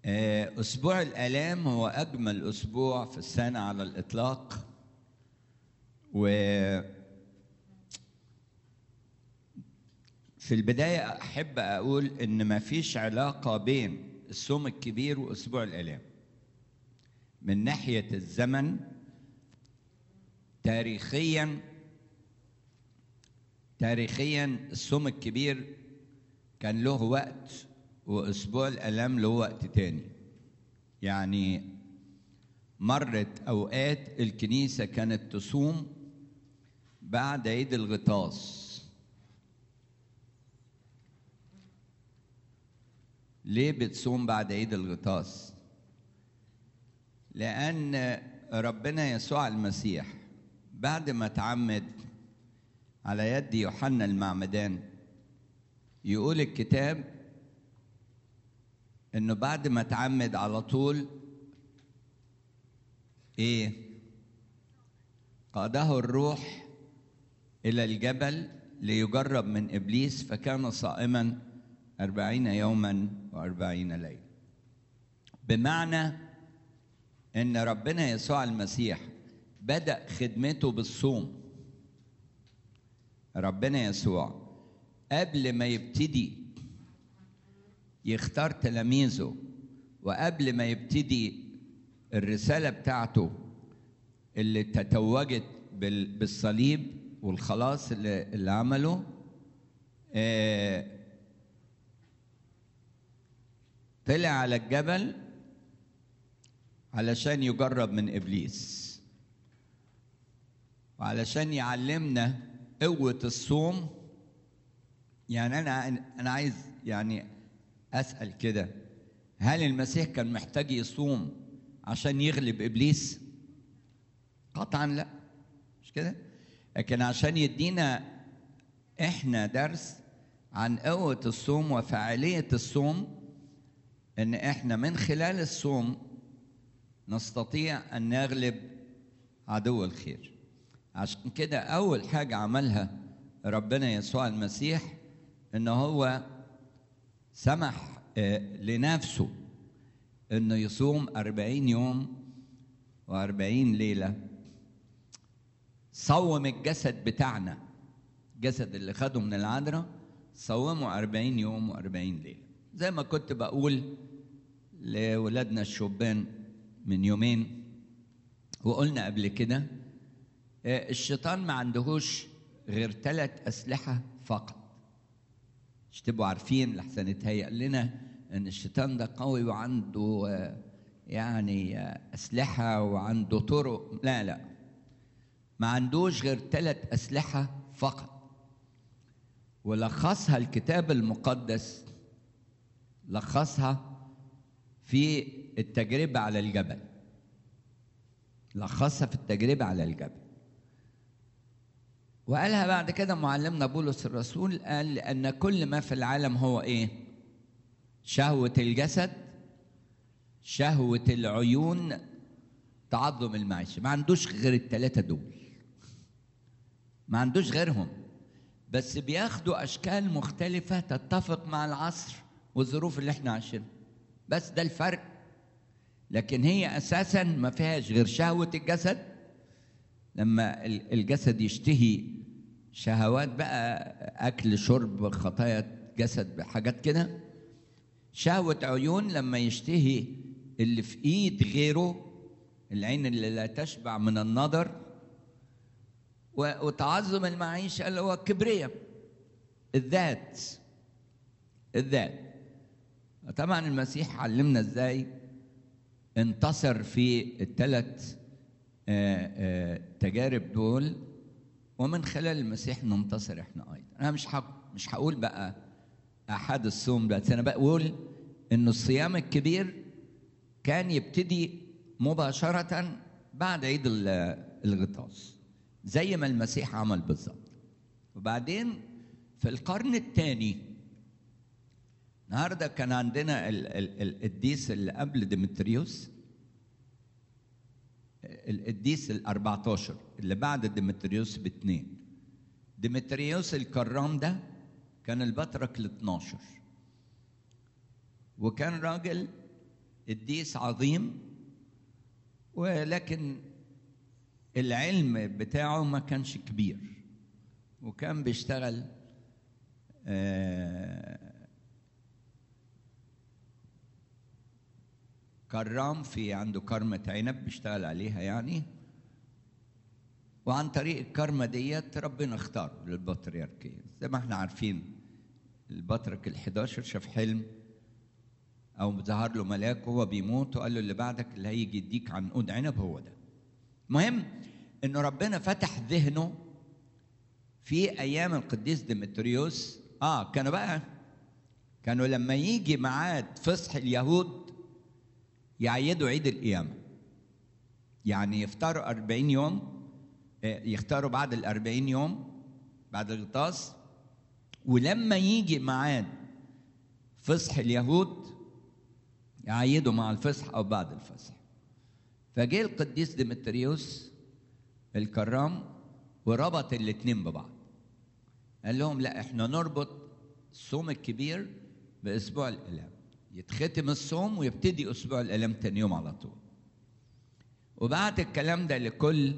آه، أسبوع الآلام هو أجمل أسبوع في السنة على الإطلاق و في البداية أحب أقول إن ما فيش علاقة بين الصوم الكبير وأسبوع الآلام من ناحية الزمن تاريخيا تاريخيا الصوم الكبير كان له وقت وأسبوع الآلام له وقت تاني يعني مرت أوقات الكنيسة كانت تصوم بعد عيد الغطاس ليه بتصوم بعد عيد الغطاس لأن ربنا يسوع المسيح بعد ما تعمد على يد يوحنا المعمدان يقول الكتاب انه بعد ما تعمد على طول ايه قاده الروح الى الجبل ليجرب من ابليس فكان صائما أربعين يوما وأربعين ليلة بمعنى ان ربنا يسوع المسيح بدأ خدمته بالصوم ربنا يسوع قبل ما يبتدي يختار تلاميذه وقبل ما يبتدي الرسالة بتاعته اللي تتوجت بال- بالصليب والخلاص اللي, اللي عمله آه، طلع على الجبل علشان يجرب من ابليس وعلشان يعلمنا قوه الصوم يعني انا انا عايز يعني اسال كده هل المسيح كان محتاج يصوم عشان يغلب ابليس قطعا لا مش كده لكن عشان يدينا احنا درس عن قوه الصوم وفعاليه الصوم ان احنا من خلال الصوم نستطيع ان نغلب عدو الخير عشان كده اول حاجه عملها ربنا يسوع المسيح ان هو سمح آه، لنفسه انه يصوم أربعين يوم وأربعين ليلة صوم الجسد بتاعنا الجسد اللي خده من العذراء صومه أربعين يوم وأربعين ليلة زي ما كنت بقول لولادنا الشبان من يومين وقلنا قبل كده آه، الشيطان ما عندهوش غير ثلاث أسلحة فقط مش تبقوا عارفين لحسن يتهيأ لنا ان الشيطان ده قوي وعنده آه، يعني آه، اسلحه وعنده طرق لا لا ما عندوش غير ثلاث اسلحه فقط ولخصها الكتاب المقدس لخصها في التجربه على الجبل لخصها في التجربه على الجبل وقالها بعد كده معلمنا بولس الرسول قال لأن كل ما في العالم هو إيه؟ شهوة الجسد شهوة العيون تعظم المعيشة ما عندوش غير الثلاثة دول ما عندوش غيرهم بس بياخدوا أشكال مختلفة تتفق مع العصر والظروف اللي احنا عايشينها بس ده الفرق لكن هي أساسا ما فيهاش غير شهوة الجسد لما ال- الجسد يشتهي شهوات بقى اكل شرب خطايا جسد حاجات كده شهوة عيون لما يشتهي اللي في ايد غيره العين اللي لا تشبع من النظر و- وتعظم المعيشة اللي هو الكبرياء الذات الذات طبعا المسيح علمنا ازاي انتصر في الثلاث آه، آه، تجارب دول ومن خلال المسيح ننتصر احنا ايضا انا مش حق مش هقول بقى احد الصوم بس انا بقول انه الصيام الكبير كان يبتدي مباشرة بعد عيد ال- الغطاس زي ما المسيح عمل بالظبط وبعدين في القرن الثاني النهارده كان عندنا ال- ال- القديس اللي قبل ديمتريوس القديس ال 14 اللي بعد ديمتريوس باثنين ديمتريوس الكرام ده كان البطرك ال 12 وكان راجل قديس عظيم ولكن العلم بتاعه ما كانش كبير وكان بيشتغل آه، كرام في عنده كرمة عنب بيشتغل عليها يعني وعن طريق الكرمة ديت ربنا اختاره للبطريركية زي ما احنا عارفين البطرك ال11 شاف حلم او ظهر له ملاك وهو بيموت وقال له اللي بعدك اللي هيجي يديك عنقود عنب هو ده المهم انه ربنا فتح ذهنه في ايام القديس ديمتريوس اه كانوا بقى كانوا لما يجي ميعاد فصح اليهود يعيدوا عيد القيامه يعني يفطروا 40 يوم آه، يختاروا بعد ال 40 يوم بعد الغطاس ولما يجي ميعاد فصح اليهود يعيدوا مع الفصح او بعد الفصح فجه القديس ديمتريوس الكرام وربط الاتنين ببعض قال لهم لا احنا نربط الصوم الكبير باسبوع الالام يتختم الصوم ويبتدي اسبوع الالام تاني يوم على طول وبعت الكلام ده لكل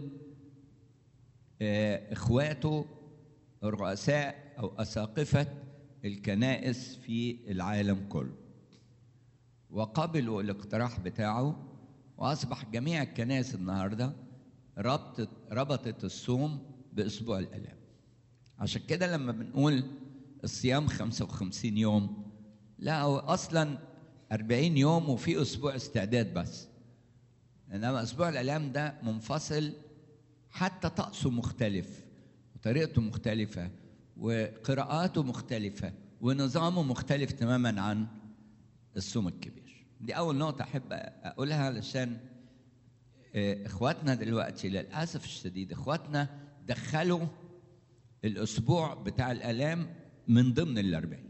آه، اخواته الرؤساء او اساقفه الكنائس في العالم كله وقبلوا الاقتراح بتاعه واصبح جميع الكنائس النهارده ربطت ربطت الصوم باسبوع الالام عشان كده لما بنقول الصيام 55 يوم لا هو اصلا 40 يوم وفي اسبوع استعداد بس انما اسبوع الالام ده منفصل حتى طقسه مختلف وطريقته مختلفه وقراءاته مختلفه ونظامه مختلف تماما عن الصوم الكبير دي اول نقطه احب اقولها علشان آه، اخواتنا دلوقتي للاسف الشديد اخواتنا دخلوا الاسبوع بتاع الالام من ضمن الاربعين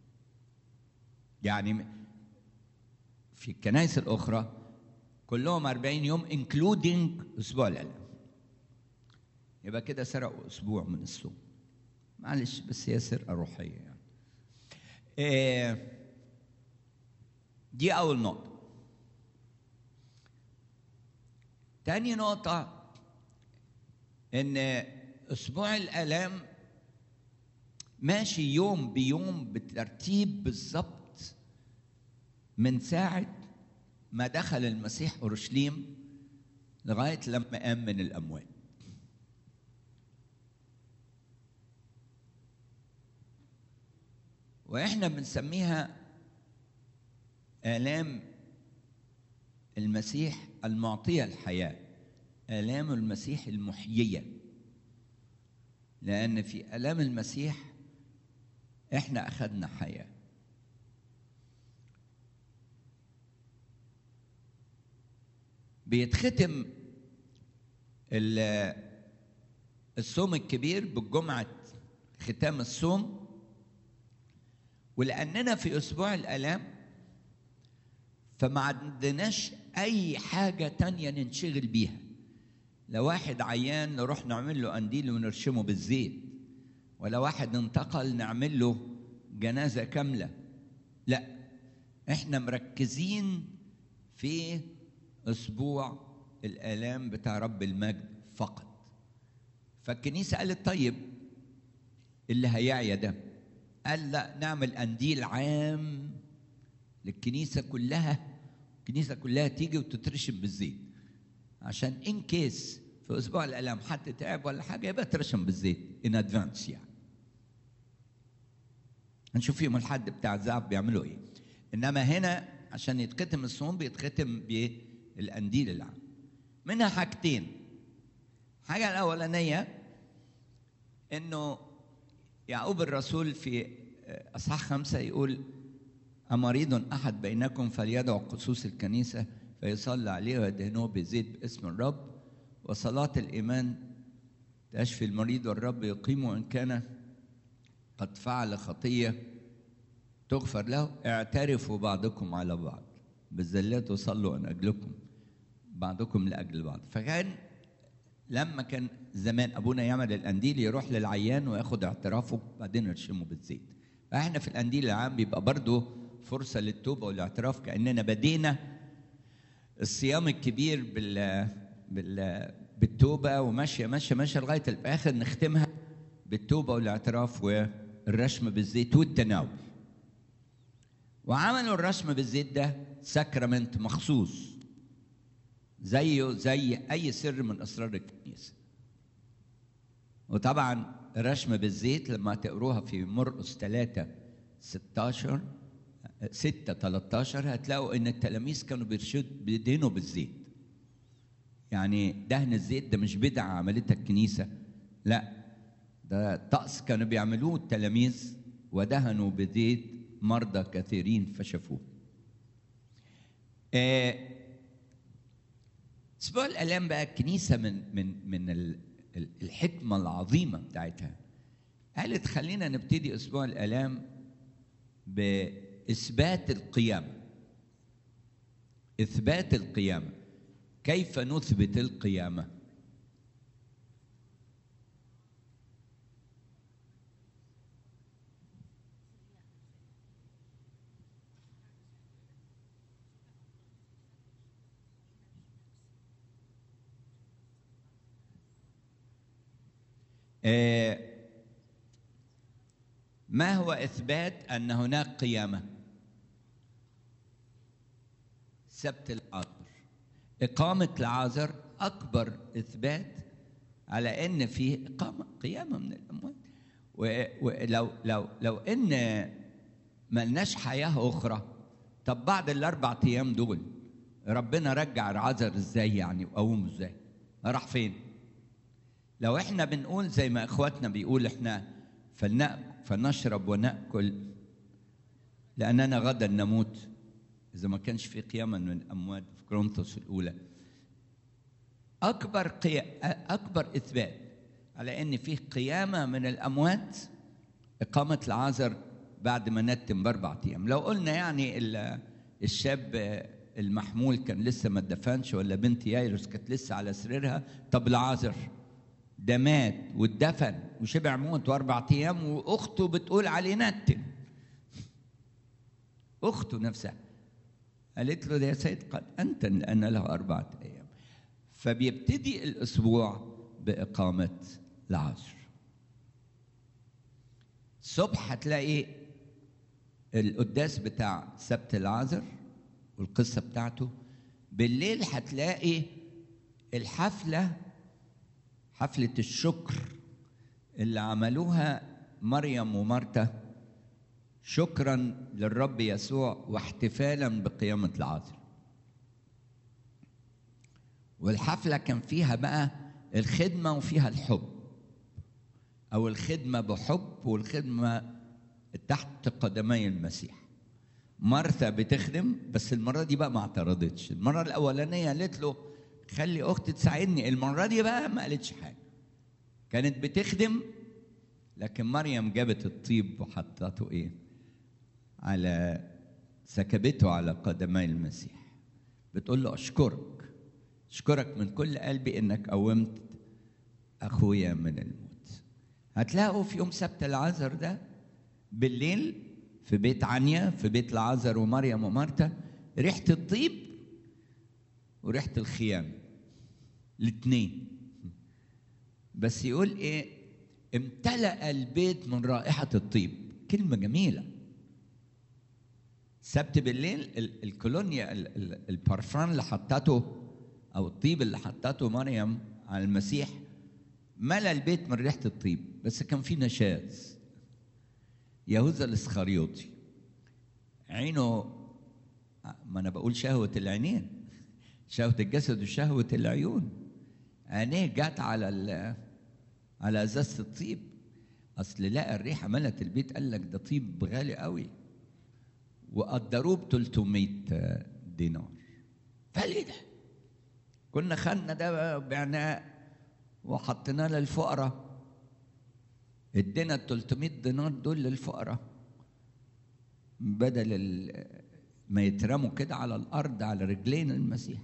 يعني في الكنائس الاخرى كلهم 40 يوم انكلودينج اسبوع الالام يبقى كده سرقوا اسبوع من الصوم معلش بس هي سرقه روحيه يعني آه، دي اول نقطه تاني نقطه ان اسبوع الالام ماشي يوم بيوم بالترتيب بالظبط من ساعه ما دخل المسيح اورشليم لغايه لما قام من الاموات واحنا بنسميها الام المسيح المعطيه الحياه الام المسيح المحييه لان في الام المسيح احنا اخذنا حياه بيتختم ال- الصوم الكبير بالجمعة ختام الصوم ولأننا في أسبوع الآلام فما عندناش أي حاجة تانية ننشغل بيها لو واحد عيان نروح نعمل له قنديل ونرشمه بالزيت ولا واحد انتقل نعمل له جنازة كاملة لا احنا مركزين في اسبوع الالام بتاع رب المجد فقط فالكنيسه قالت طيب اللي هيعيا ده قال لا نعمل قنديل عام للكنيسه كلها الكنيسه كلها تيجي وتترشم بالزيت عشان ان كيس في اسبوع الالام حد تعب ولا حاجه يبقى ترشم بالزيت ان ادفانس يعني هنشوف يوم الحد بتاع الزعف بيعملوا ايه انما هنا عشان يتختم الصوم بيتختم بالقنديل العام منها حاجتين حاجه الاولانيه انه يعقوب الرسول في اصحاح خمسه يقول أمريض أحد بينكم فليدعو قصوص الكنيسة فيصلى عليه ويدهنوه بزيت باسم الرب وصلاة الإيمان تشفي المريض والرب يقيمه إن كان قد فعل خطية تغفر له اعترفوا بعضكم على بعض بالزلات وصلوا من أجلكم بعضكم لأجل بعض فكان لما كان زمان أبونا يعمل القنديل يروح للعيان وياخد اعترافه بعدين يرشمه بالزيت فاحنا في القنديل العام بيبقى برضه فرصة للتوبة والاعتراف كأننا بدينا الصيام الكبير بال بال بالتوبه وماشيه ماشيه ماشيه لغايه الاخر نختمها بالتوبه والاعتراف والرشم بالزيت والتناول وعملوا الرشم بالزيت ده ساكرامنت مخصوص زيه زي اي سر من اسرار الكنيسه وطبعا الرشم بالزيت لما تقروها في مرقس 3 16 6 13 هتلاقوا ان التلاميذ كانوا بيرشد بيدهنوا بالزيت يعني دهن الزيت ده مش بدعه عملتها الكنيسه لا ده طقس كانوا بيعملوه التلاميذ ودهنوا بزيت مرضى كثيرين فشفوه آه اسبوع الالام بقى الكنيسه من من من الحكمه العظيمه بتاعتها قالت خلينا نبتدي اسبوع الالام باثبات القيامه اثبات القيامه كيف نثبت القيامه ما هو اثبات ان هناك قيامه سبت العازر اقامه العازر اكبر اثبات على ان في اقامه قيامه من الاموات ولو لو لو ان ملناش حياه اخرى طب بعد الاربع ايام دول ربنا رجع العذر ازاي يعني وقومه ازاي راح فين لو احنا بنقول زي ما اخواتنا بيقول احنا فلنأكل فنشرب ونأكل لأننا غدا نموت إذا ما كانش في قيامة من الأموات في كورنثوس الأولى أكبر قي... أكبر إثبات على إن فيه قيامة من الأموات إقامة العازر بعد ما نتم بأربع أيام لو قلنا يعني الشاب المحمول كان لسه ما اتدفنش ولا بنت يايروس كانت لسه على سريرها طب العازر ده مات واتدفن وشبع موت واربع ايام واخته بتقول عليه نتن اخته نفسها قالت له ده يا سيد قد انتن لان له اربعه ايام فبيبتدي الاسبوع باقامه العصر الصبح هتلاقي القداس بتاع سبت العذر والقصه بتاعته بالليل هتلاقي الحفله حفلة الشكر اللي عملوها مريم ومرتا شكرا للرب يسوع واحتفالا بقيامة العذر والحفلة كان فيها بقى الخدمة وفيها الحب أو الخدمة بحب والخدمة تحت قدمي المسيح مرثا بتخدم بس المرة دي بقى ما اعترضتش المرة الأولانية قالت له خلي اختي تساعدني المره دي بقى ما قالتش حاجه كانت بتخدم لكن مريم جابت الطيب وحطته ايه على سكبته على قدمي المسيح بتقول له اشكرك اشكرك من كل قلبي انك قومت اخويا من الموت هتلاقوا في يوم سبت العذر ده بالليل في بيت عنيا في بيت العذر ومريم ومرتا ريحه الطيب وريحه الخيام الاثنين بس يقول ايه امتلأ البيت من رائحة الطيب كلمة جميلة سبت بالليل ال- الكولونيا ال- ال- البارفان اللي حطته او الطيب اللي حطته مريم على المسيح ملا البيت من ريحة الطيب بس كان في نشاز يهوذا الاسخريوطي عينه ما انا بقول شهوة العينين شهوة الجسد وشهوة العيون عينيه جت على ال- على ازازة الطيب اصل لقى الريحة ملت البيت قال لك ده طيب غالي قوي وقدروه ب 300 دينار فقال ايه ده؟ كنا خدنا ده بعناه وحطيناه للفقراء ادينا ال 300 دينار دول للفقراء بدل ال- ما يترموا كده على الارض على رجلين المسيح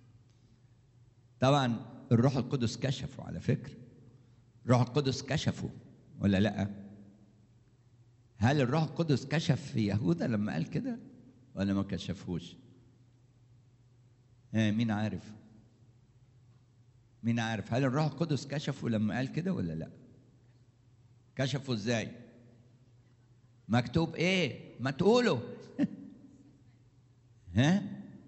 طبعا الروح القدس كشفه على فكره الروح القدس كشفه ولا لا هل الروح القدس كشف في يهوذا لما قال كده ولا ما كشفهوش ها مين عارف مين عارف هل الروح القدس كشفه لما قال كده ولا لا كشفه ازاي مكتوب ايه ما تقولوا ها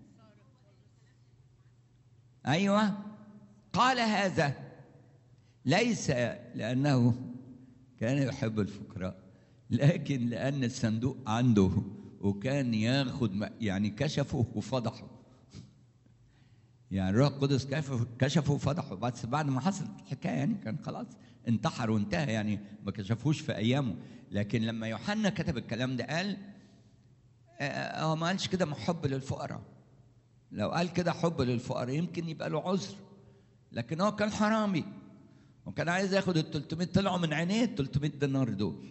ايوه قال هذا ليس لانه كان يحب الفقراء لكن لان الصندوق عنده وكان ياخد يعني كشفه وفضحه يعني الروح القدس كشفه كشفه وفضحه بس بعد ما حصلت الحكايه يعني كان خلاص انتحر وانتهى يعني ما كشفوش في ايامه لكن لما يوحنا كتب الكلام ده قال هو ما قالش كده محب للفقراء لو قال كده حب للفقراء يمكن يبقى له عذر لكن هو كان حرامي وكان عايز ياخد ال 300 طلعوا من عينيه ال 300 دينار دول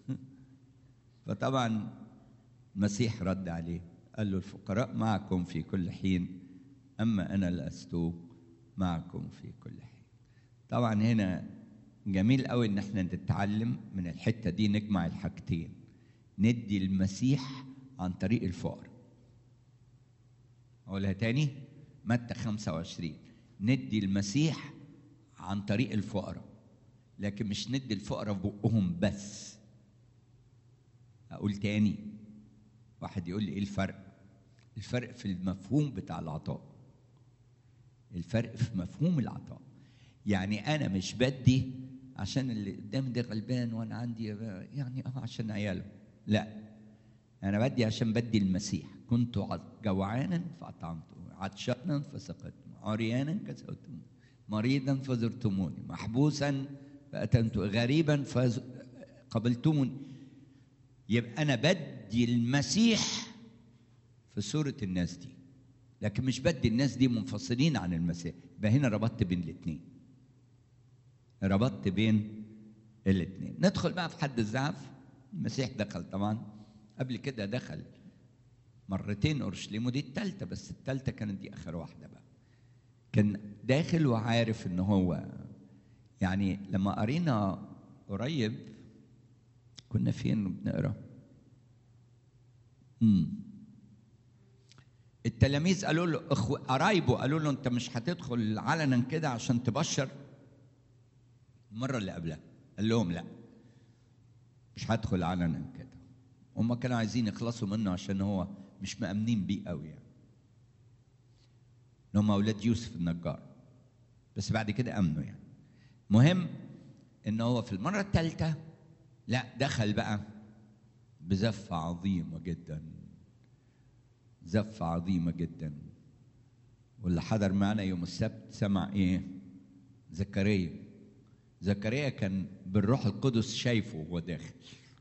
فطبعا المسيح رد عليه قال له الفقراء معكم في كل حين اما انا لست معكم في كل حين طبعا هنا جميل قوي ان احنا نتعلم من الحته دي نجمع الحاجتين ندي المسيح عن طريق الفقر اقولها تاني متى 25 ندي المسيح عن طريق الفقراء لكن مش ندي الفقراء في بقهم بس اقول تاني واحد يقول لي ايه الفرق الفرق في المفهوم بتاع العطاء الفرق في مفهوم العطاء يعني انا مش بدي عشان اللي قدامي ده غلبان وانا عندي يعني اه عشان عياله لا انا بدي عشان بدي المسيح كنت جوعانا فاطعمته عطشانا فسقتم عريانا كسوتم مريضا فزرتموني محبوسا فاتمت غريبا فقبلتموني يبقى انا بدي المسيح في صوره الناس دي لكن مش بدي الناس دي منفصلين عن المسيح يبقى هنا ربطت بين الاثنين ربطت بين الاثنين ندخل بقى في حد الزعف المسيح دخل طبعا قبل كده دخل مرتين اورشليم ودي الثالثه بس الثالثه كانت دي اخر واحده بقى كان داخل وعارف ان هو يعني لما قرينا قريب كنا فين بنقرا امم التلاميذ قالوا له اخو قرايبه قالوا له انت مش هتدخل علنا كده عشان تبشر المره اللي قبلها قال لهم لا مش هدخل علنا كده هم كانوا عايزين يخلصوا منه عشان هو مش مأمنين بيه قوي يعني ان هم اولاد يوسف النجار بس بعد كده امنوا يعني مهم ان هو في المره الثالثه لا دخل بقى بزفه عظيمه جدا زفه عظيمه جدا واللي حضر معنا يوم السبت سمع ايه زكريا زكريا كان بالروح القدس شايفه وهو داخل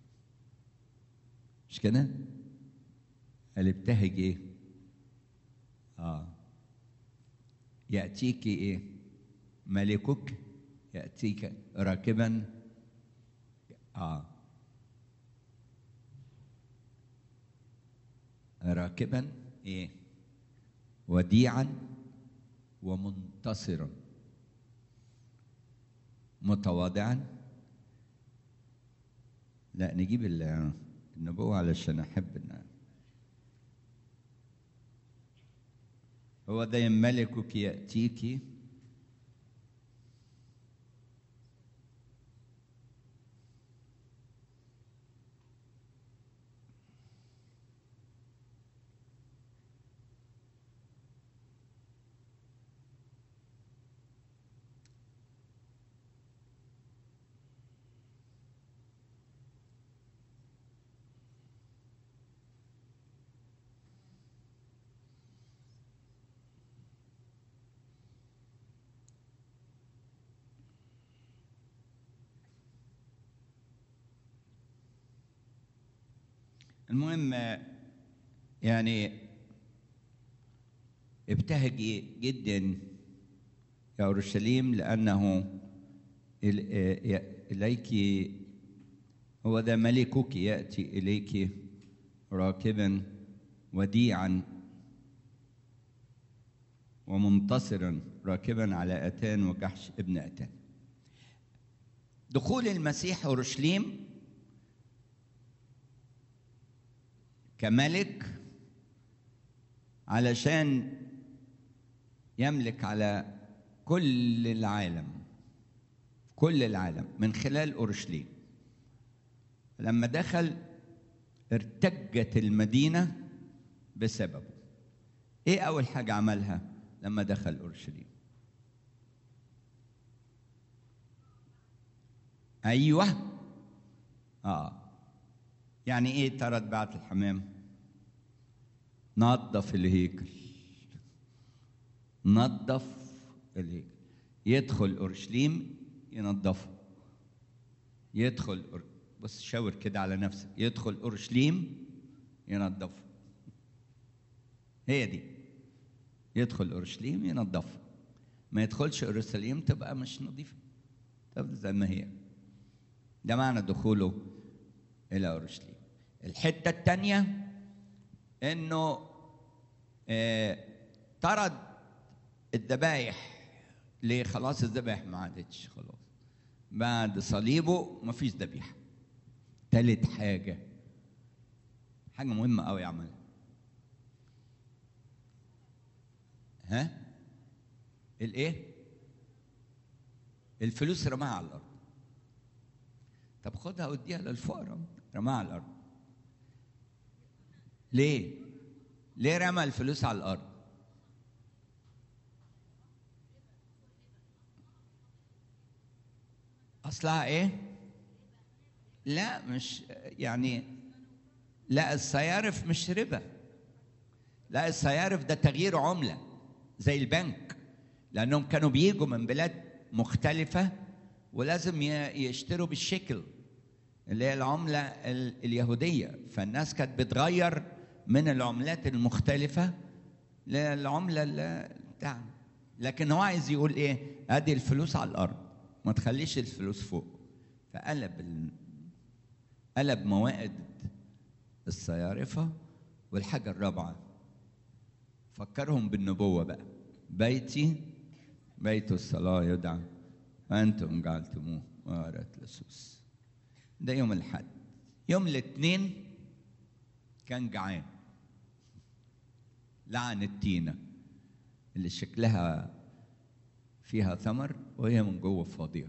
مش كده قال ابتهج ايه اه ياتيك ايه ملكك ياتيك راكبا اه راكبا ايه وديعا ومنتصرا متواضعا لا نجيب النبوة علشان أحب إن هو ده ملكك يأتيك المهم يعني ابتهجي جدا يا اورشليم لانه اليك هو ذا ملكك ياتي اليك راكبا وديعا ومنتصرا راكبا على اتان وجحش ابن اتان دخول المسيح اورشليم كملك علشان يملك على كل العالم كل العالم من خلال اورشليم لما دخل ارتجت المدينه بسببه ايه اول حاجه عملها لما دخل اورشليم ايوه اه يعني ايه طرد بعت الحمام نظف الهيكل نظف الهيكل يدخل اورشليم ينظفه يدخل أور... بص شاور كده على نفسك يدخل اورشليم ينظفه هي دي يدخل اورشليم ينظفه ما يدخلش اورشليم تبقى مش نظيفه تبقى زي ما هي ده معنى دخوله الى اورشليم الحته الثانيه انه آه طرد الذبايح ليه خلاص الذبايح ما عادتش خلاص بعد صليبه ما فيش ذبيحه تالت حاجه حاجه مهمه قوي عملها ها الايه الفلوس رماها على الارض طب خدها وديها للفقراء رماها على الارض ليه ليه رمى الفلوس على الارض اصلها ايه لا مش يعني لا الصيارف مش ربا لا الصيارف ده تغيير عمله زي البنك لانهم كانوا بيجوا من بلاد مختلفه ولازم يشتروا بالشكل اللي هي العمله اليهوديه فالناس كانت بتغير من العملات المختلفه للعمله بتاعنا لكن هو عايز يقول ايه ادي الفلوس على الارض ما تخليش الفلوس فوق فقلب ال... قلب موائد الصيارفه والحاجه الرابعه فكرهم بالنبوه بقى بيتي بيت الصلاه يدعى فانتم جعلتموه مغاره لصوص ده يوم الحد يوم الاثنين كان جعان لعن التينة اللي شكلها فيها ثمر وهي من جوه فاضية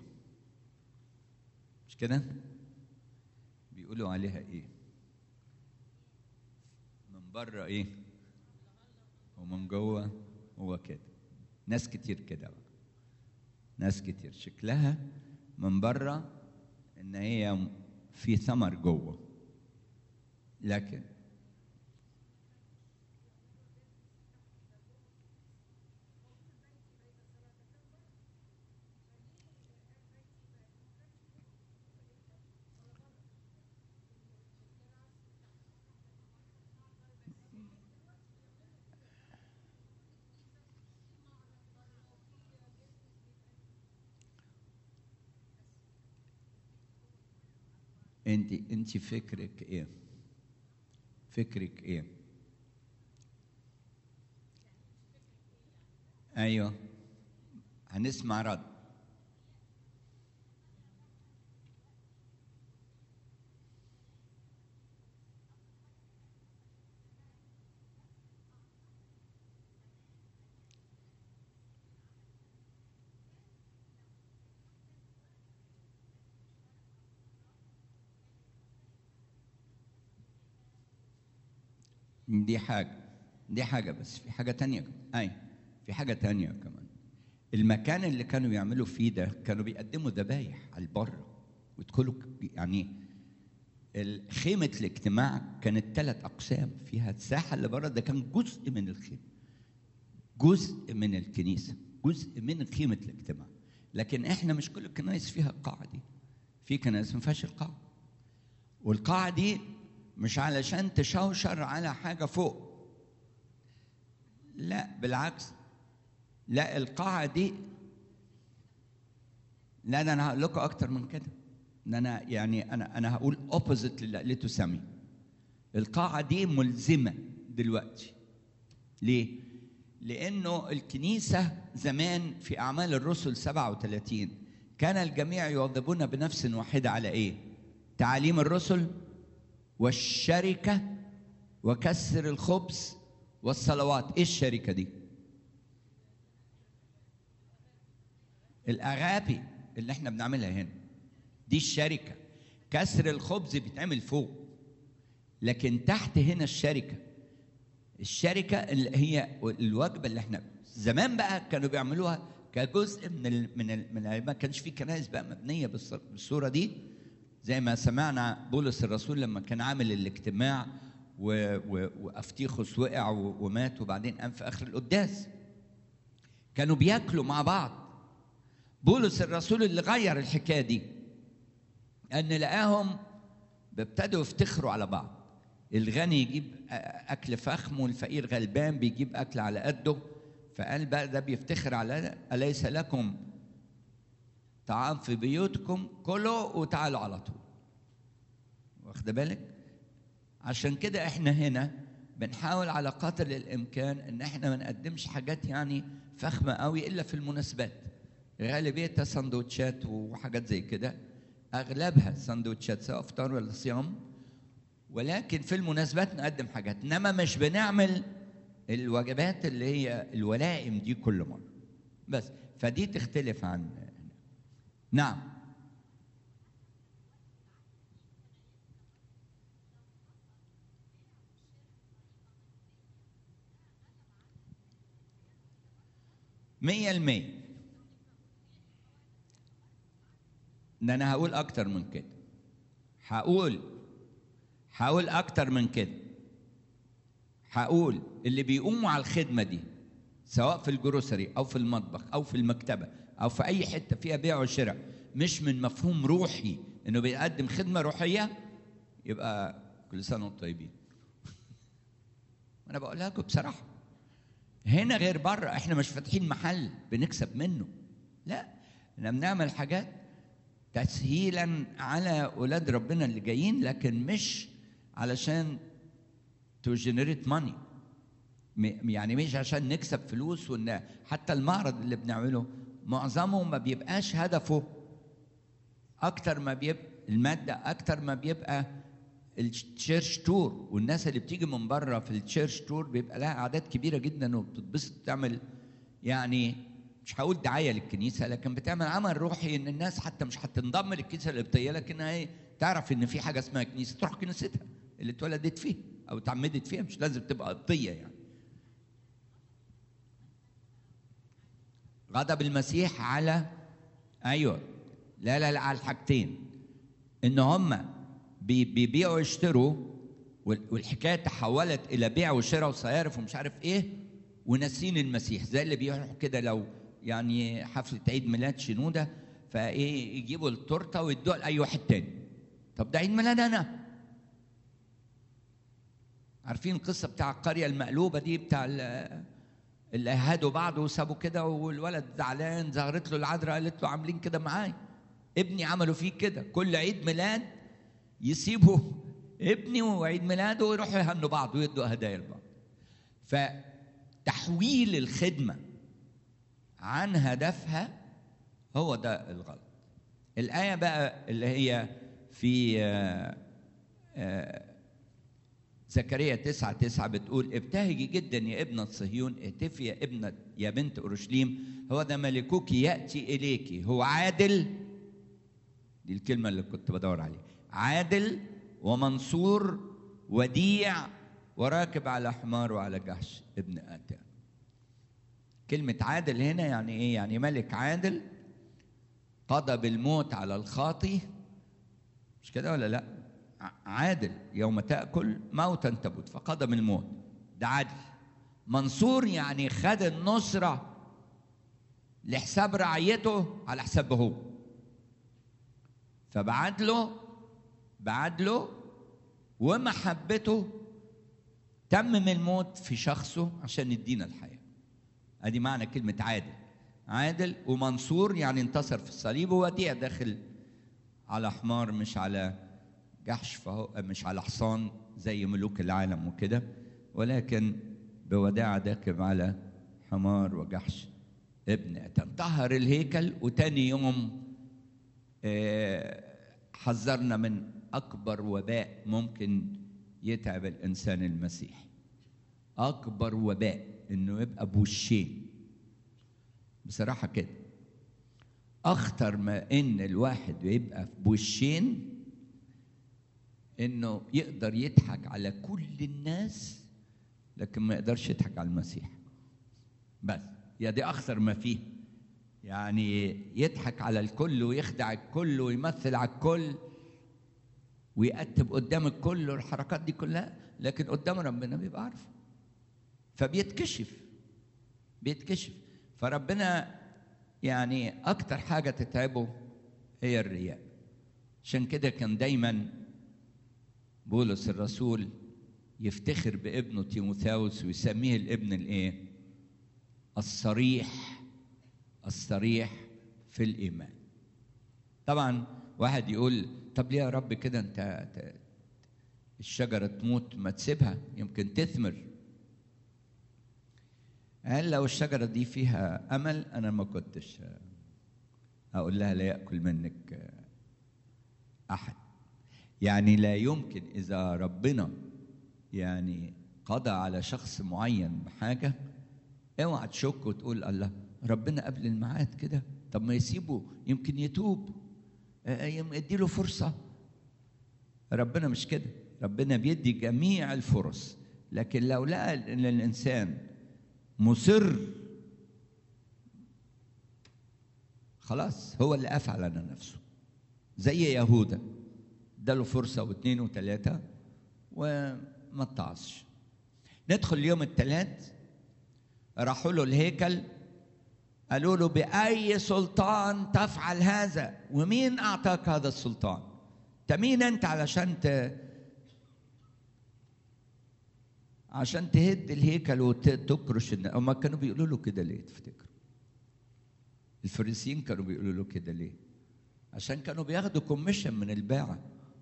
مش كده؟ بيقولوا عليها ايه؟ من بره ايه؟ ومن جوه هو كده ناس كتير كده بقى ناس كتير شكلها من بره ان هي في ثمر جوه لكن انت انت فكرك ايه فكرك ايه ايوه هنسمع رد دي حاجة دي حاجة بس في حاجة تانية أي في حاجة تانية كمان المكان اللي كانوا يعملوا فيه ده كانوا بيقدموا ذبايح على البر ويدخلوا يعني خيمة الاجتماع كانت ثلاث أقسام فيها الساحة اللي بره ده كان جزء من الخيمة جزء من الكنيسة جزء من خيمة الاجتماع لكن احنا مش كل الكنائس فيها القاعة دي في كنائس ما فيهاش القاعة والقاعة دي مش علشان تشوشر على حاجة فوق لا بالعكس لا القاعة دي لا ده أنا هقول لكم أكتر من كده ده أنا يعني أنا أنا هقول أوبوزيت للي قالته سامي القاعة دي ملزمة دلوقتي ليه؟ لأنه الكنيسة زمان في أعمال الرسل 37 كان الجميع يواظبون بنفس واحدة على إيه؟ تعاليم الرسل والشركة وكسر الخبز والصلوات ايه الشركة دي الاغابي اللي احنا بنعملها هنا دي الشركه كسر الخبز بيتعمل فوق لكن تحت هنا الشركه الشركه اللي هي الوجبه اللي احنا زمان بقى كانوا بيعملوها كجزء من ال من ال من ال ما كانش في كنائس بقى مبنيه بالص- بالصوره دي زي ما سمعنا بولس الرسول لما كان عامل الاجتماع و- و- وافتيخوس وقع و- ومات وبعدين قام في اخر القداس كانوا بياكلوا مع بعض بولس الرسول اللي غير الحكايه دي ان لقاهم بيبتدوا يفتخروا على بعض الغني يجيب أ- اكل فخم والفقير غلبان بيجيب اكل على قده فقال بقى ده بيفتخر على اليس لكم طعام في بيوتكم كلوا وتعالوا على طول واخد بالك عشان كده احنا هنا بنحاول على قدر الامكان ان احنا ما نقدمش حاجات يعني فخمه قوي الا في المناسبات غالبيتها سندوتشات وحاجات زي كده اغلبها سندوتشات سواء افطار ولا صيام ولكن في المناسبات نقدم حاجات انما مش بنعمل الوجبات اللي هي الولائم دي كل مره بس فدي تختلف عن نعم مية المية ده أنا هقول أكتر من كده هقول هقول أكتر من كده هقول اللي بيقوموا على الخدمة دي سواء في الجروسري أو في المطبخ أو في المكتبة أو في أي حتة فيها بيع وشراء مش من مفهوم روحي إنه بيقدم خدمة روحية يبقى كل سنة وانتم طيبين أنا بقول لكم بصراحة هنا غير بره احنا مش فاتحين محل بنكسب منه لا احنا بنعمل حاجات تسهيلا على اولاد ربنا اللي جايين لكن مش علشان تو جنريت ماني يعني مش عشان نكسب فلوس وان حتى المعرض اللي بنعمله معظمه ما بيبقاش هدفه اكتر ما بيبقى الماده اكتر ما بيبقى التشيرش تور والناس اللي بتيجي من بره في التشيرش تور بيبقى لها اعداد كبيره جدا وبتتبسط تعمل يعني مش هقول دعايه للكنيسه لكن بتعمل عمل روحي ان الناس حتى مش هتنضم للكنيسه القبطيه لكنها ايه تعرف ان في حاجه اسمها كنيسه تروح كنيستها اللي اتولدت فيها او اتعمدت فيها مش لازم تبقى قبطيه يعني غضب المسيح على ايوه لا لا لا على الحاجتين ان هم بيبيعوا ويشتروا والحكايه تحولت الى بيع وشراء وصيارف ومش عارف ايه وناسين المسيح زي اللي بيروحوا كده لو يعني حفله عيد ميلاد شنوده فايه يجيبوا التورته ويدوها لاي واحد تاني طب ده عيد ميلاد انا عارفين القصه بتاع القريه المقلوبه دي بتاع اللي هادوا بعض وسابوا كده والولد زعلان ظهرت له العذراء قالت له عاملين كده معايا ابني عملوا فيه كده كل عيد ميلاد يسيبوا ابني وعيد ميلاده ويروحوا يهنوا بعض ويدوا هدايا لبعض فتحويل الخدمة عن هدفها هو ده الغلط الآية بقى اللي هي في آآ آآ زكريا تسعة تسعة بتقول ابتهجي جدا يا ابنة صهيون اهتفي يا ابنة يا بنت أورشليم هو ده ملكوك يأتي إليك هو عادل دي الكلمة اللي كنت بدور عليها عادل ومنصور وديع وراكب على حمار وعلى جحش ابن آتان كلمة عادل هنا يعني ايه؟ يعني ملك عادل قضى بالموت على الخاطي مش كده ولا لا؟ عادل يوم تأكل موتا تموت فقضى بالموت ده عادل منصور يعني خد النصرة لحساب رعيته على حسابه هو فبعدله بعدله ومحبته تمم الموت في شخصه عشان يدينا الحياة ادي معنى كلمة عادل عادل ومنصور يعني انتصر في الصليب ووديع داخل على حمار مش على جحش فهو مش على حصان زي ملوك العالم وكده ولكن بوداعة داخل على حمار وجحش ابن أتم طهر الهيكل وتاني يوم آه حذرنا من اكبر وباء ممكن يتعب الانسان المسيحي اكبر وباء انه يبقى بوشين بصراحه كده اخطر ما ان الواحد بيبقى بوشين انه يقدر يضحك على كل الناس لكن ما يقدرش يضحك على المسيح بس يا دي اخطر ما فيه يعني يضحك على الكل ويخدع الكل ويمثل على الكل ويأتب قدام الكل والحركات دي كلها لكن قدام ربنا بيبقى عارفه فبيتكشف بيتكشف فربنا يعني اكتر حاجه تتعبه هي الرياء عشان كده كان دايما بولس الرسول يفتخر بابنه تيموثاوس ويسميه الابن الايه الصريح الصريح في الايمان طبعا واحد يقول طب ليه يا رب كده انت الشجره تموت ما تسيبها يمكن تثمر قال لو الشجره دي فيها امل انا ما كنتش اقول لها لا ياكل منك احد يعني لا يمكن اذا ربنا يعني قضى على شخص معين بحاجه اوعى تشك وتقول الله ربنا قبل الميعاد كده طب ما يسيبه يمكن يتوب اديله فرصه ربنا مش كده ربنا بيدي جميع الفرص لكن لو لقى ان الانسان مصر خلاص هو اللي قفل على نفسه زي يهوذا اداله فرصه واثنين وثلاثه وما اتعظش ندخل اليوم الثلاث راحوا له الهيكل قالوا له بأي سلطان تفعل هذا ومين أعطاك هذا السلطان أنت مين أنت علشان ت... عشان تهد الهيكل وتكرش الناس هما كانوا بيقولوا له كده ليه تفتكروا الفريسيين كانوا بيقولوا له كده ليه عشان كانوا بياخدوا كوميشن من الباعة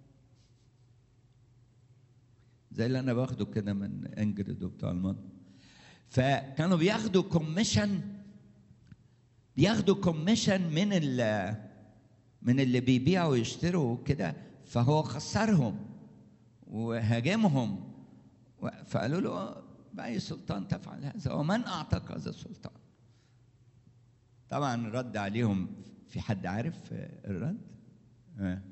زي اللي انا باخده كده من انجريد وبتاع المطبخ فكانوا بياخدوا كوميشن بياخدوا كوميشن من ال من اللي بيبيعوا ويشتروا كده فهو خسرهم وهاجمهم فقالوا له بأي سلطان تفعل هذا ومن أعطاك هذا السلطان طبعا رد عليهم في حد عارف الرد آه.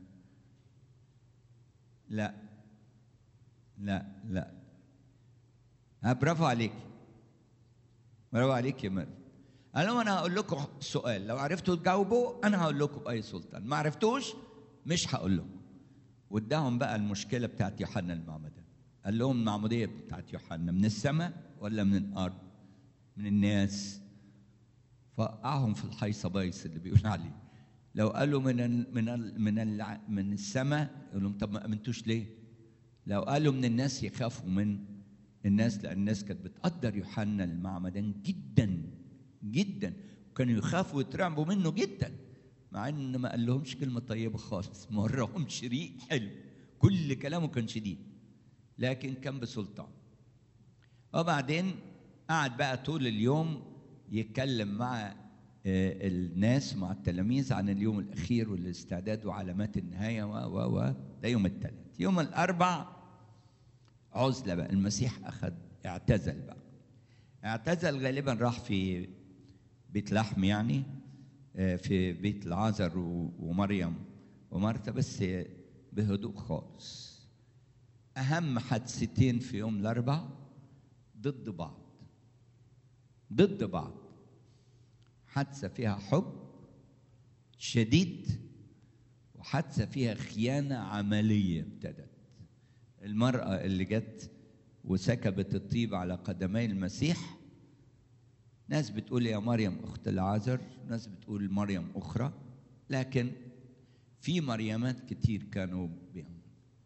لا لا لا آه برافو عليك برافو عليك يا مريم قال لهم انا هقول لكم سؤال لو عرفتوا تجاوبوا انا هقول لكم باي سلطان ما عرفتوش مش هقول لكم واداهم بقى المشكله بتاعت يوحنا المعمدان قال لهم المعموديه بتاعت يوحنا من السماء ولا من الارض من الناس فوقعهم في الحيصه بايص اللي بيقول عليه لو قالوا من ال من ال من ال من السماء يقول لهم طب ما امنتوش ليه؟ لو قالوا من الناس يخافوا من الناس لان الناس كانت بتقدر يوحنا المعمدان جدا جدا وكانوا يخافوا ويترعبوا منه جدا مع ان ما قال لهمش كلمه طيبه خالص ما وراهمش ريق حلو كل كلامه كان شديد لكن كان بسلطان وبعدين قعد بقى طول اليوم يتكلم مع الناس مع التلاميذ عن اليوم الاخير والاستعداد وعلامات النهايه و و و ده يوم الثلاث يوم الاربع عزله بقى المسيح اخذ اعتزل بقى اعتزل غالبا راح في بيت لحم يعني في بيت العازر ومريم ومرتا بس بهدوء خالص اهم حادثتين في يوم الاربع ضد بعض ضد بعض حادثه فيها حب شديد وحادثه فيها خيانه عمليه ابتدت المراه اللي جت وسكبت الطيب على قدمي المسيح ناس بتقول يا مريم اخت العازر ناس بتقول مريم اخرى لكن في مريمات كتير كانوا بهم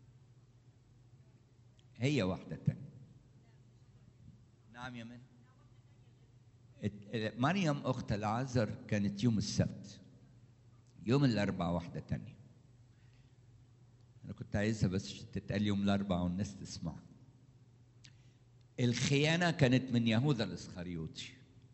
هي واحدة تانية نعم يا من مريم أخت العازر كانت يوم السبت يوم الأربعاء واحدة تانية أنا كنت عايزها بس تتقال يوم الأربعاء والناس تسمع الخيانة كانت من يهوذا الإسخريوطي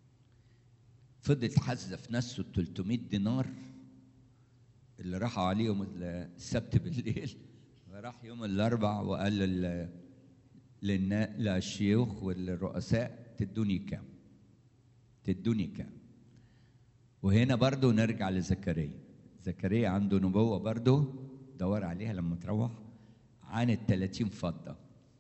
فضلت حازة في نفسه 300 دينار اللي راحوا عليهم السبت بالليل فراح يوم الأربع وقال لل... للنا... للشيوخ والرؤساء تدوني كام تدوني كام وهنا برضو نرجع لزكريا زكريا عنده نبوة برضو دور عليها لما تروح عن الثلاثين فضة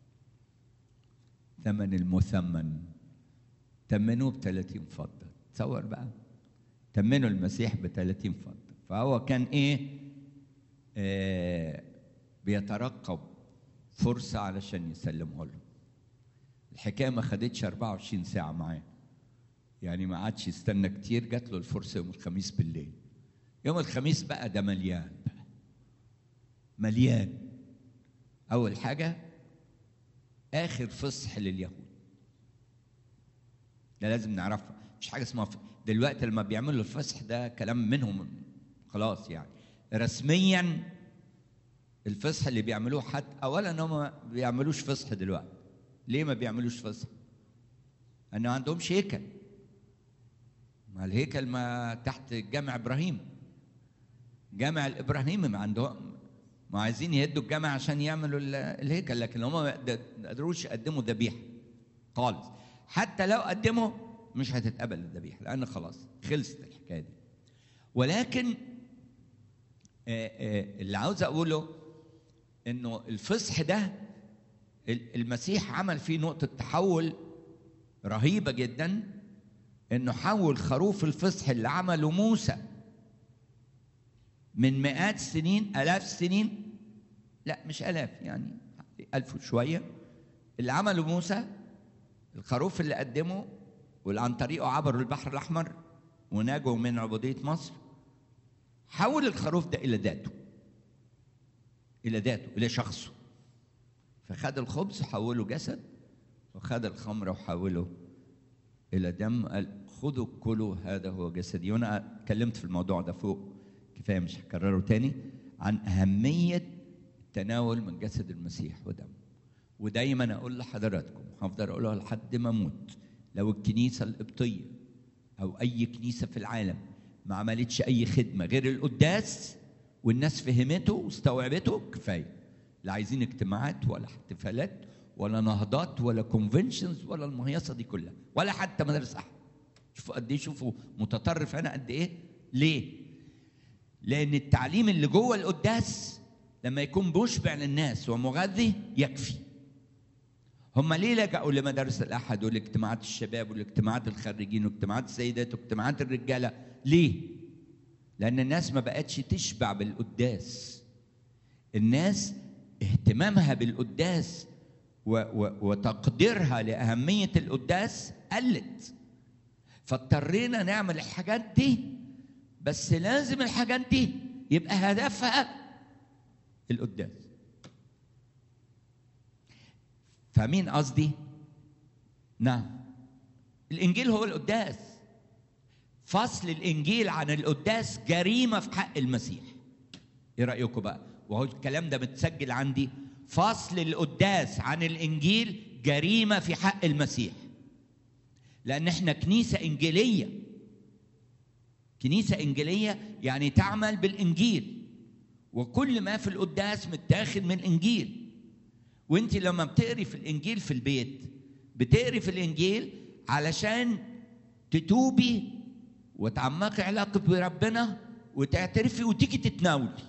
ثمن المثمن تمنوه بثلاثين فضة تصور بقى تمنوا المسيح بثلاثين فضة فهو كان ايه آه بيترقب فرصة علشان يسلمه لهم الحكاية ما خدتش 24 ساعة معاه يعني ما عادش يستنى كتير جات له الفرصة يوم الخميس بالليل يوم الخميس بقى ده مليان بقى مليان أول حاجة آخر فصح لليهود ده لازم نعرفها مش حاجة اسمها ف... دلوقتي لما بيعملوا الفصح ده كلام منهم خلاص يعني رسميا الفصح اللي بيعملوه حتى اولا هم ما بيعملوش فصح دلوقتي ليه ما بيعملوش فصح انه عندهمش هيكل ما الهيكل ما تحت جامع ابراهيم جامع الابراهيمي ما عندهم ما عايزين يهدوا الجامع عشان يعملوا الهيكل لكن هم ما قدروش يقدموا ذبيحه خالص حتى لو قدموا مش هتتقبل الذبيحه لان خلاص خلصت الحكايه دي ولكن اللي عاوز اقوله انه الفصح ده المسيح عمل فيه نقطة تحول رهيبة جدا انه حول خروف الفصح اللي عمله موسى من مئات سنين الاف سنين لا مش الاف يعني الف وشوية اللي عمله موسى الخروف اللي قدمه واللي عن طريقه عبروا البحر الاحمر ونجوا من عبودية مصر حول الخروف ده الى ذاته الى ذاته الى شخصه فخد الخبز وحوله جسد وخد الخمر وحوله الى دم قال خذوا كلوا هذا هو جسدي وانا اتكلمت في الموضوع ده فوق كفايه مش هكرره تاني عن اهميه التناول من جسد المسيح ودمه ودايما اقول لحضراتكم هفضل اقولها لحد ما اموت لو الكنيسه القبطيه او اي كنيسه في العالم ما عملتش اي خدمه غير القداس والناس فهمته واستوعبته كفايه لا عايزين اجتماعات ولا احتفالات ولا نهضات ولا كونفنشنز ولا المهيصه دي كلها ولا حتى مدارس احد شوفوا قد ايه شوفوا متطرف انا قد ايه ليه لان التعليم اللي جوه القداس لما يكون مشبع للناس ومغذي يكفي هم ليه لجأوا لمدارس الأحد والاجتماعات الشباب والاجتماعات الخريجين واجتماعات السيدات واجتماعات الرجالة ليه؟ لأن الناس ما بقتش تشبع بالقداس الناس اهتمامها بالقداس و و وتقديرها لأهمية القداس قلت فاضطرينا نعمل الحاجات دي بس لازم الحاجات دي يبقى هدفها القداس فاهمين قصدي؟ نعم الانجيل هو القداس فصل الانجيل عن القداس جريمه في حق المسيح ايه رايكم بقى وهو الكلام ده متسجل عندي فصل القداس عن الانجيل جريمه في حق المسيح لان احنا كنيسه انجيليه كنيسه انجيليه يعني تعمل بالانجيل وكل ما في القداس متاخد من الانجيل وانت لما بتقري في الانجيل في البيت بتقري في الانجيل علشان تتوبي وتعمقي علاقتك بربنا وتعترفي وتيجي تتناولي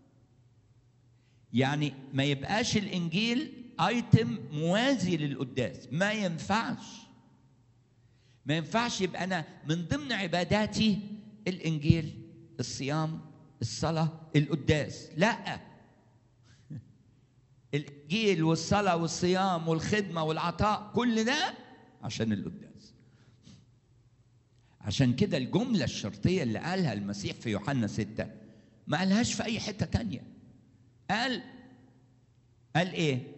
يعني ما يبقاش الانجيل ايتم موازي للقداس ما ينفعش ما ينفعش يبقى انا من ضمن عباداتي الانجيل الصيام الصلاه القداس لا الانجيل والصلاه والصيام والخدمه والعطاء كل ده عشان القداس عشان كده الجمله الشرطيه اللي قالها المسيح في يوحنا ستة ما قالهاش في اي حته تانية قال قال ايه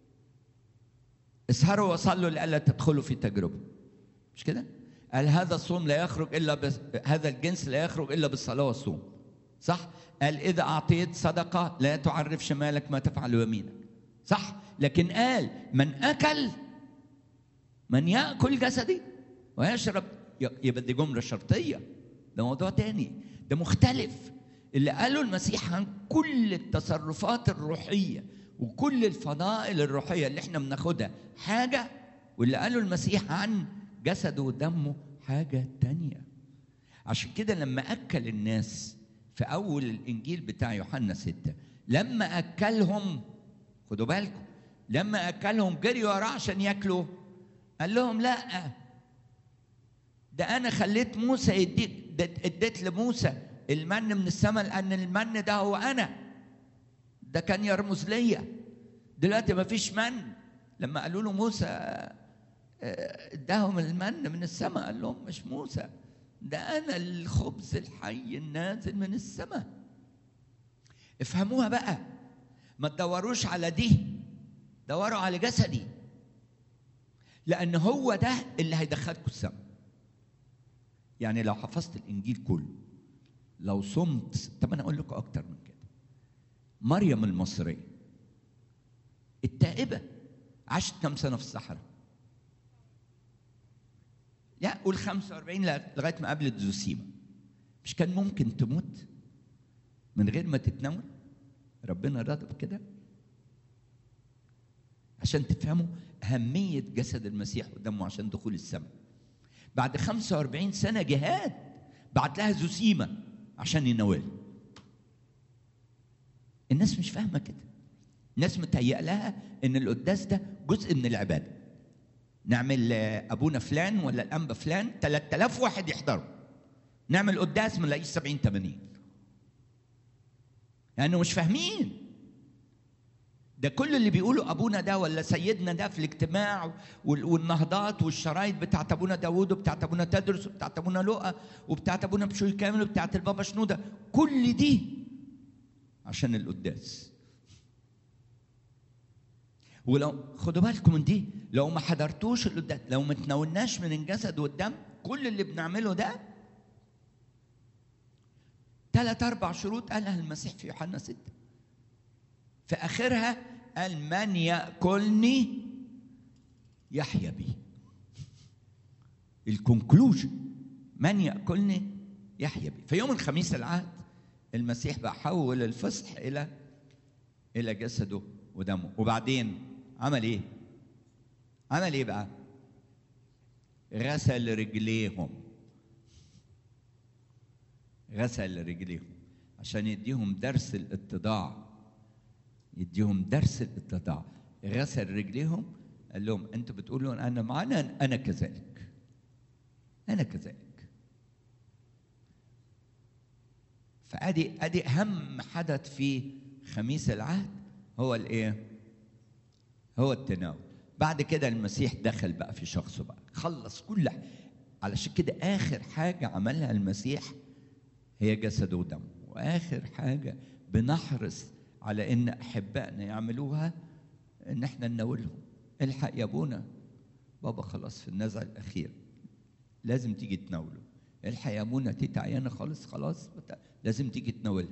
اسهروا وصلوا لئلا تدخلوا في تجربه مش كده قال هذا الصوم لا يخرج الا بس هذا الجنس لا يخرج الا بالصلاه والصوم صح قال اذا اعطيت صدقه لا تعرف شمالك ما تفعل يمينك صح لكن قال من اكل من ياكل جسدي ويشرب يبقى دي جمله شرطيه ده موضوع تاني ده مختلف اللي قاله المسيح عن كل التصرفات الروحيه وكل الفضائل الروحيه اللي احنا بناخدها حاجه واللي قاله المسيح عن جسده ودمه حاجه تانيه عشان كده لما اكل الناس في اول الانجيل بتاع يوحنا ستة لما اكلهم خدوا بالكم لما اكلهم جريوا وراه عشان ياكلوا قال لهم لا ده انا خليت موسى يديك ده اديت لموسى المن من السماء لان المن ده هو انا ده كان يرمز ليا دلوقتي ما فيش من لما قالوا له موسى اداهم المن من السماء قال لهم مش موسى ده انا الخبز الحي النازل من السماء افهموها بقى ما تدوروش على دي دوروا على جسدي لان هو ده اللي هيدخلكم السماء يعني لو حفظت الانجيل كله لو صمت طب انا اقول لكم اكتر من كده مريم المصريه التائبه عاشت كم سنه في الصحراء لا قول 45 لغايه ما قابلت زوسيما مش كان ممكن تموت من غير ما تتناول ربنا رضى بكده عشان تفهموا أهمية جسد المسيح ودمه عشان دخول السماء بعد 45 سنة جهاد بعت لها زوسيما عشان يناولها الناس مش فاهمة كده الناس متهيأ لها إن القداس ده جزء من العبادة نعمل أبونا فلان ولا الأنبا فلان 3000 واحد يحضروا نعمل قداس ما نلاقيش 70 80 لأنه مش فاهمين ده كل اللي بيقولوا ابونا ده ولا سيدنا ده في الاجتماع والنهضات والشرايط بتاعت ابونا داوود وبتاعت ابونا تدرس وبتاعت ابونا لؤى وبتاعت ابونا بشوي كامل وبتاعت البابا شنوده كل دي عشان القداس ولو خدوا بالكم من دي لو ما حضرتوش القداس لو ما تناولناش من الجسد والدم كل اللي بنعمله ده ثلاث اربع شروط قالها المسيح في يوحنا سته في اخرها قال من ياكلني يحيا بي الكونكلوجن من ياكلني يحيا بي في يوم الخميس العهد المسيح بقى حول الفصح الى الى جسده ودمه وبعدين عمل ايه عمل ايه بقى غسل رجليهم غسل رجليهم عشان يديهم درس الاتضاع يديهم درس الاتضاع غسل رجليهم قال لهم انتوا بتقولوا انا معانا انا كذلك انا كذلك فادي ادي اهم حدث في خميس العهد هو الايه هو التناول بعد كده المسيح دخل بقى في شخصه بقى خلص كل علشان كده اخر حاجه عملها المسيح هي جسده ودمه واخر حاجه بنحرص على ان احبائنا يعملوها ان احنا نناولهم الحق يا ابونا بابا خلاص في النزع الاخير لازم تيجي تناوله الحق يا ابونا تيتا عيانه خالص خلاص لازم تيجي تناولها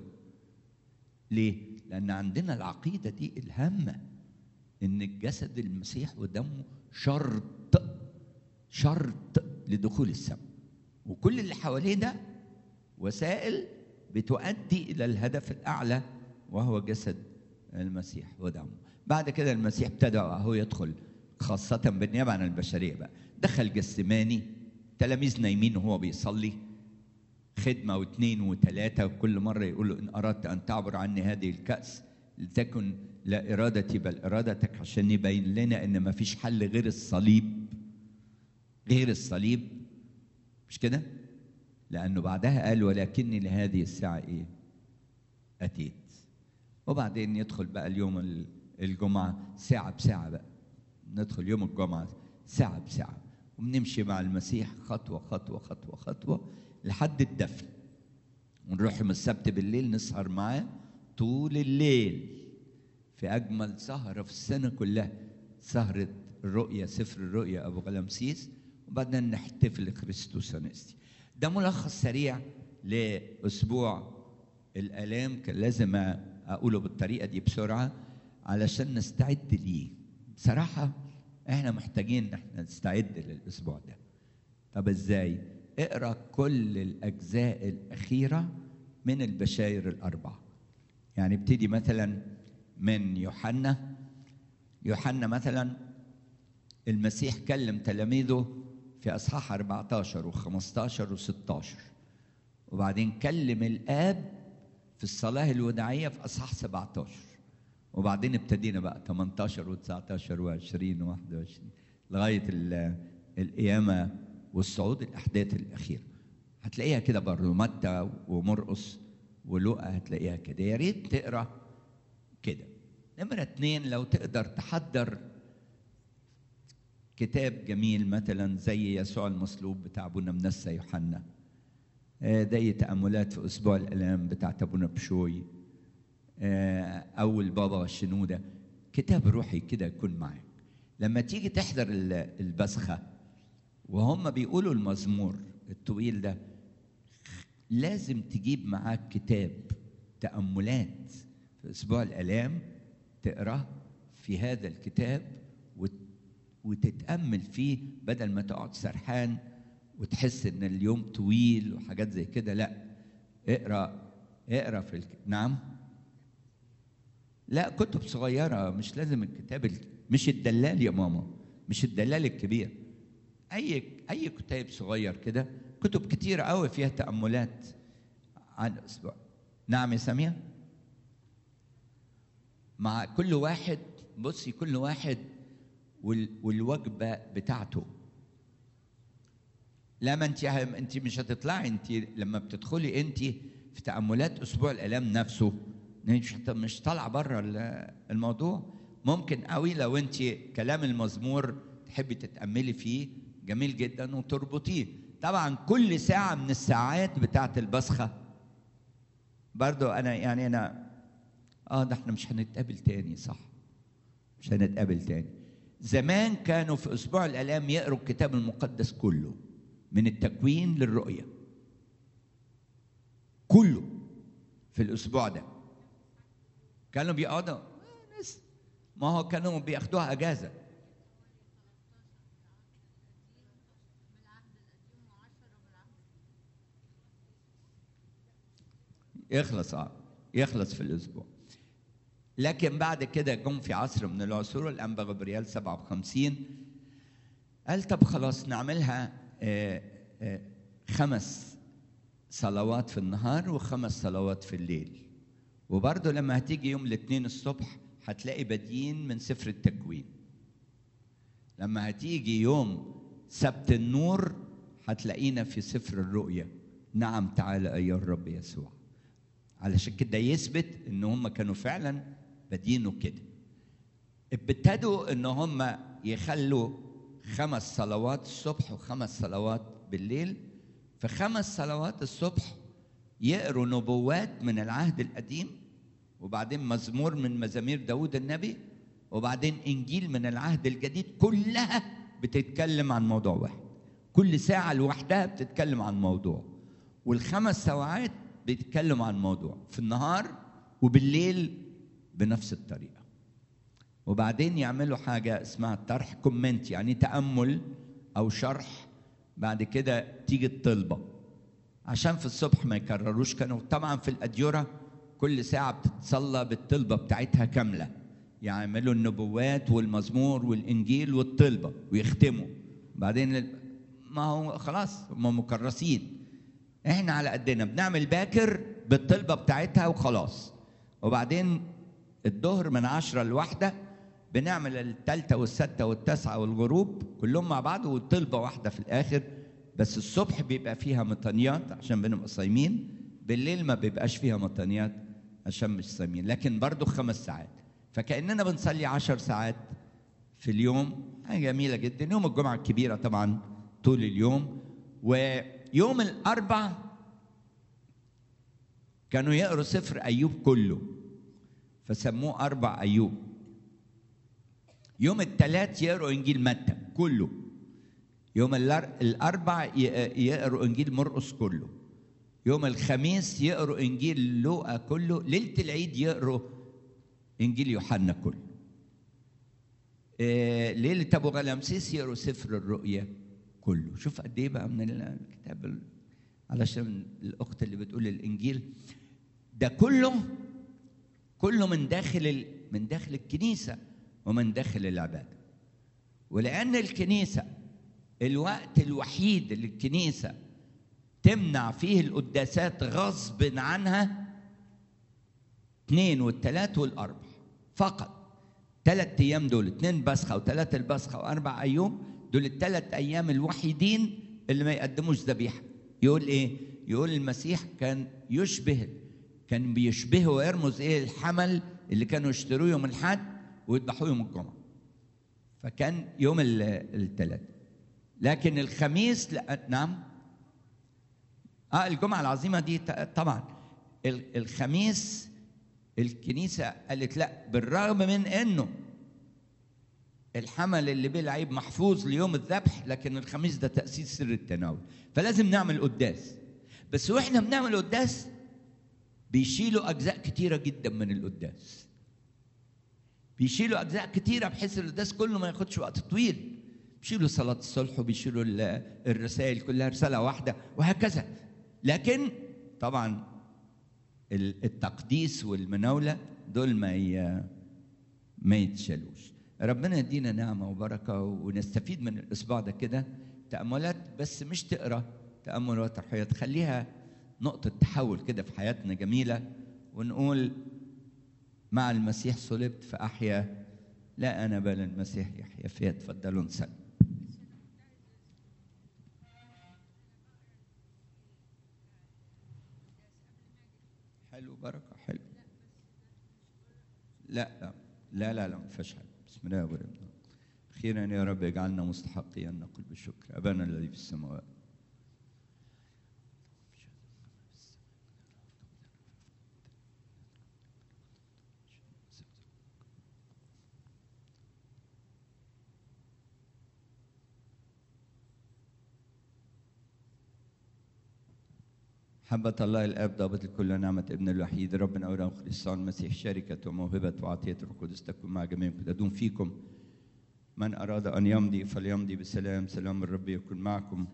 ليه لان عندنا العقيده دي الهامه ان الجسد المسيح ودمه شرط شرط لدخول السماء وكل اللي حواليه ده وسائل بتؤدي الى الهدف الاعلى وهو جسد المسيح ودمه بعد كده المسيح ابتدى هو يدخل خاصة بالنيابة عن البشرية بقى دخل جسماني تلاميذ نايمين وهو بيصلي خدمة واثنين وثلاثة وكل مرة يقول له إن أردت أن تعبر عني هذه الكأس لتكن لا إرادتي بل إرادتك عشان يبين لنا إن ما فيش حل غير الصليب غير الصليب مش كده؟ لأنه بعدها قال ولكني لهذه الساعة إيه؟ أتيت وبعدين يدخل بقى اليوم الجمعة ساعة بساعة بقى ندخل يوم الجمعة ساعة بساعة وبنمشي مع المسيح خطوة خطوة خطوة خطوة لحد الدفن ونروح يوم السبت بالليل نسهر معاه طول الليل في أجمل سهرة في السنة كلها سهرة الرؤية سفر الرؤية أبو غلمسيس وبعدين نحتفل كريستوس أنستي ده ملخص سريع لأسبوع الآلام كان لازم أقوله بالطريقة دي بسرعة علشان نستعد ليه بصراحة احنا محتاجين ان احنا نستعد للأسبوع ده طب ازاي؟ اقرا كل الأجزاء الأخيرة من البشاير الأربعة يعني ابتدي مثلا من يوحنا يوحنا مثلا المسيح كلم تلاميذه في اصحاح 14 و15 و16 وبعدين كلم الاب في الصلاه الوداعيه في اصحاح 17 وبعدين ابتدينا بقى 18 و19 و20 و21 لغايه ال- القيامه والصعود الاحداث الاخيره هتلاقيها كده برضه متى ومرقس ولوقا هتلاقيها كده يا ريت تقرا كده نمرة اتنين لو تقدر تحضر كتاب جميل مثلا زي يسوع المصلوب بتاع ابونا منسى يوحنا آه، زي تأملات في أسبوع الآلام بتاعت أبونا بشوي آه، أو البابا الشنودة كتاب روحي كده يكون معاك لما تيجي تحضر ال- البسخة وهم بيقولوا المزمور الطويل ده لازم تجيب معاك كتاب تأملات في أسبوع الآلام تقراه في هذا الكتاب وت- وتتأمل فيه بدل ما تقعد سرحان وتحس إن اليوم طويل وحاجات زي كده لا اقرا اقرا في الك... نعم لا كتب صغيرة مش لازم الكتاب ال... مش الدلال يا ماما مش الدلال الكبير أي أي كتاب صغير كده كتب كتيرة قوي فيها تأملات عن أسبوع نعم يا سامية مع كل واحد بصي كل واحد وال... والوجبة بتاعته لا ما انت انت مش هتطلعي انت لما بتدخلي انت في تأملات أسبوع الآلام نفسه مش هت- مش طالعة بره ال- الموضوع ممكن قوي لو انت كلام المزمور تحبي تتأملي فيه جميل جدا وتربطيه طبعا كل ساعة من الساعات بتاعت البصخة برضو أنا يعني أنا آه ده احنا مش هنتقابل تاني صح مش هنتقابل تاني زمان كانوا في أسبوع الآلام يقروا الكتاب المقدس كله من التكوين للرؤية كله في الأسبوع ده كانوا بيقعدوا آه، ناس ما هو كانوا بياخدوها أجازة يخلص اه يخلص في الاسبوع لكن بعد كده جم في عصر من العصور الانبا غبريال 57 قال طب خلاص نعملها آه، آه، خمس صلوات في النهار وخمس صلوات في الليل وبرضه لما هتيجي يوم الاثنين الصبح هتلاقي بادئين من سفر التكوين لما هتيجي يوم سبت النور هتلاقينا في سفر الرؤيا نعم تعالى ايها الرب يسوع علشان كده يثبت ان هم كانوا فعلا بادينه كده ابتدوا ان هم يخلوا خمس صلوات الصبح وخمس صلوات بالليل في خمس صلوات الصبح يقروا نبوات من العهد القديم وبعدين مزمور من مزامير داود النبي وبعدين انجيل من العهد الجديد كلها بتتكلم عن موضوع واحد كل ساعه لوحدها بتتكلم عن موضوع والخمس ساعات بيتكلموا عن موضوع في النهار وبالليل بنفس الطريقه وبعدين يعملوا حاجه اسمها طرح كومنت يعني تامل او شرح بعد كده تيجي الطلبه عشان في الصبح ما يكرروش كانوا طبعا في الاديره كل ساعه بتتصلى بالطلبه بتاعتها كامله يعملوا النبوات والمزمور والانجيل والطلبه ويختموا بعدين ال- ما هو خلاص هم مكرسين احنا على قدنا بنعمل باكر بالطلبه بتاعتها وخلاص وبعدين الظهر من عشرة لواحدة بنعمل التالتة والستة والتاسعة والغروب كلهم مع بعض والطلبة واحدة في الآخر بس الصبح بيبقى فيها مطانيات عشان بنبقى صايمين بالليل ما بيبقاش فيها مطانيات عشان مش صايمين لكن برضو خمس ساعات فكأننا بنصلي عشر ساعات في اليوم حاجة جميلة جدا يوم الجمعة الكبيرة طبعا طول اليوم ويوم الأربع كانوا يقروا سفر أيوب كله فسموه أربع أيوب يوم الثلاث يقروا إنجيل متى كله يوم الأر- الأربع ي- يقروا إنجيل مرقس كله يوم الخميس يقروا إنجيل لوقا كله ليلة العيد يقروا إنجيل يوحنا كله آه، ليلة أبو غلامسيس يقروا سفر الرؤيا كله شوف قد إيه بقى من الكتاب ال- علشان الأخت اللي بتقول الإنجيل ده كله كله من داخل ال... من داخل الكنيسة ومن داخل العبادة ولأن الكنيسة الوقت الوحيد اللي الكنيسة تمنع فيه القداسات غصب عنها اثنين والثلاث والاربع فقط ثلاث ايام دول اثنين بسخه وثلاث البسخه واربع ايام دول الثلاث ايام الوحيدين اللي ما يقدموش ذبيحه يقول ايه يقول المسيح كان يشبه كان بيشبهه ويرمز ايه الحمل اللي كانوا يشتروه يوم الحد ويذبحوه يوم الجمعه فكان يوم الثلاث لكن الخميس لا نعم اه الجمعه العظيمه دي طبعا الخميس الكنيسه قالت لا بالرغم من انه الحمل اللي بيه العيب محفوظ ليوم الذبح لكن الخميس ده تاسيس سر التناول فلازم نعمل قداس بس واحنا بنعمل قداس بيشيلوا اجزاء كتيره جدا من القداس بيشيلوا اجزاء كتيره بحيث القداس كله ما ياخدش وقت طويل بيشيلوا صلاه الصلح وبيشيلوا الرسائل كلها رساله واحده وهكذا لكن طبعا التقديس والمناوله دول ما ما يتشالوش ربنا يدينا نعمه وبركه ونستفيد من الاسبوع ده كده تاملات بس مش تقرا تاملات روحيه تخليها نقطه تحول كده في حياتنا جميله ونقول مع المسيح صلبت فاحيا لا انا بل المسيح يحيا فيا تفضلوا نسلم حلو بركه حلو لا لا لا لا لا ما فيهاش حاجه بسم الله والابن اخيرا يا رب اجعلنا مستحقين ان نقول بالشكر ابانا الذي في السماوات محبة الله الآب ضابط الكل نعمة ابن الوحيد ربنا أولى خلصان المسيح شركة وموهبة وعطية القدس تكون مع جميعكم تدوم فيكم من أراد أن يمضي فليمضي بسلام سلام الرب يكون معكم